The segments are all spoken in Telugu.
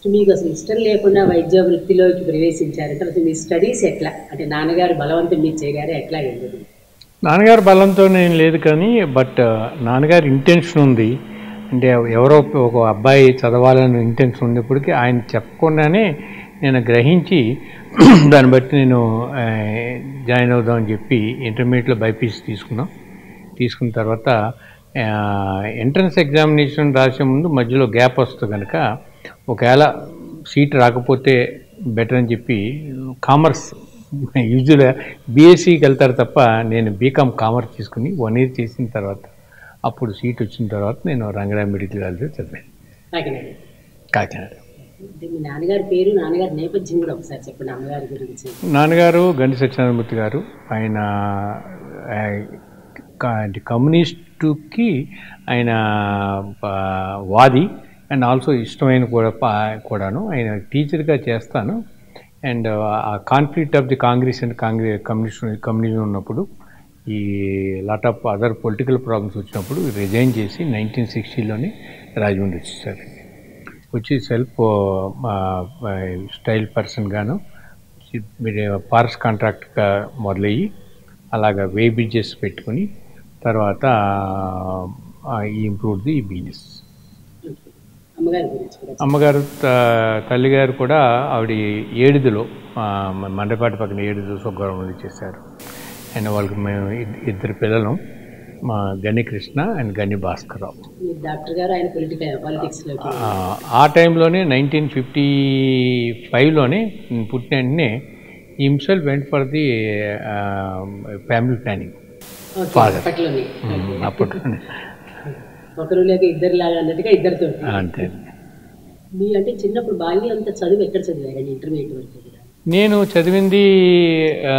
ఫస్ట్ మీకు అసలు ఇష్టం లేకుండా వైద్య వృత్తిలోకి ప్రవేశించారు తర్వాత మీ స్టడీస్ ఎట్లా అంటే నాన్నగారు బలవంతం మీరు చేయగారు ఎట్లా వెళ్ళదు నాన్నగారి బలంతో నేను లేదు కానీ బట్ నాన్నగారి ఇంటెన్షన్ ఉంది అంటే ఎవరో ఒక అబ్బాయి చదవాలని ఇంటెన్షన్ ఉన్నప్పటికీ ఆయన చెప్పకుండానే నేను గ్రహించి దాన్ని బట్టి నేను ఆ, జాయిన్ అవుదామని చెప్పి ఇంటర్మీడియట్లో బైపీసీ తీసుకున్నాం తీసుకున్న తర్వాత ఎంట్రన్స్ ఎగ్జామినేషన్ రాసే ముందు మధ్యలో గ్యాప్ వస్తుంది కనుక ఒకవేళ సీట్ రాకపోతే బెటర్ అని చెప్పి కామర్స్ యూజువల్గా బీఎస్సీకి వెళ్తారు తప్ప నేను బీకామ్ కామర్స్ తీసుకుని వన్ ఇయర్ చేసిన తర్వాత అప్పుడు సీట్ వచ్చిన తర్వాత నేను రంగరాయ మెడికల్ కాలేజ్లో చదివాను కాకినాడ కాకినాడ అంటే మీ నాన్నగారి పేరు నాన్నగారి నేపథ్యం కూడా ఒకసారి చెప్పండి అమ్మగారి గురించి నాన్నగారు గండి సత్యనారాయణమూర్తి గారు ఆయన ఆ, క- అంటే కమ్యూనిస్టుకి ఆయన ఆ, వాది అండ్ ఆల్సో ఇష్టమైన కూడా పా- కూడాను ఆయన టీచర్గా చేస్తాను అండ్ ఆ conflict of the Congress and Congress communist communism ఉన్నప్పుడు ఈ lot of other political problems వచ్చినప్పుడు రిజైన్ చేసి నైన్టీన్ సిక్స్టీలోనే రాజమండ్రి వచ్చేసారు వచ్చి సెల్ఫ్ స్టైల్ పర్సన్ గాను పార్స్ కాంట్రాక్ట్గా మొదలయ్యి అలాగా వే బ్రిడ్జెస్ పెట్టుకుని తర్వాత ఇంప్రూవ్ ది బిజినెస్ అమ్మగారి గురించి కూడా అమ్మగారు త- తల్లిగారు కూడా ఆవిడ ఏడుదిలో ఆ, మన మండపాటి పక్కన ఏడుదిలో స్వగౌరవం చేశారు అండ్ వాళ్ళకి మేము ఇద్- ఇద్దరు పిల్లలు మా గని కృష్ణ అండ్ గని భాస్కర్రావు మీరు డాక్టర్ గారు ఆయన పొలిటికల్ పాలిటిక్స్లోకి ఆ, ఆ టైంలోనే నైన్టీన్ ఫిఫ్టీ ఫైవ్లోనే పుట్టిన వెంటనే himself went for the family planning okay, Father. అప్పట్లోనే అప్పట్లోనే ఒకరు లేక ఇద్దరు లాగా అన్నట్టుగా ఇద్దరితో అంతే మీ అంటే చిన్నప్పుడు బాల్యం అంతా చదువు ఎక్కడ చదివారండి ఇంటర్మీడియట్ వరకు కూడా నేను చదివింది ఆ,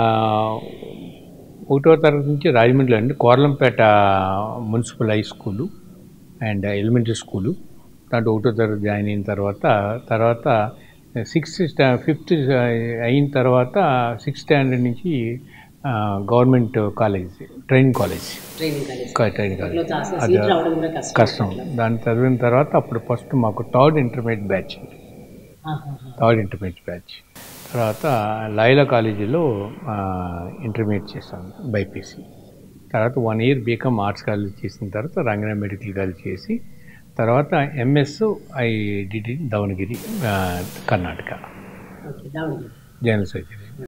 ఒకటో తరగతి నుంచి రాజమండ్రిలో అండి Korlampeta municipal high school and elementary school దాంట్లో ఒకటో తరగతి జాయిన్ అయిన తర్వాత తర్వాత సిక్స్త్ స్టా ఫిఫ్త్ అయిన తర్వాత సిక్స్త్ స్టాండర్డ్ నుంచి government college training college training college training అప్పట్లో కాలేజ్ అసలు అది సీట్ రావడం కూడా కష్టం కష్టం దాన్ని చదివిన తర్వాత అప్పుడు ఫస్ట్ మాకు థర్డ్ ఇంటర్మీడియట్ బ్యాచ్ ఆహాహా. థర్డ్ ఇంటర్మీడియట్ బ్యాచ్ తర్వాత లైలా కాలేజీలో ఇంటర్మీడియట్ చేశాను బైపీసీ తర్వాత one year B Com arts college చేసిన తర్వాత రంగనా మెడికల్ కాలేజ్ చేసి తర్వాత ఎంఎస్ ఐ డిడి దావణగిరి ఆ, Karnataka okay Davanagere general surgery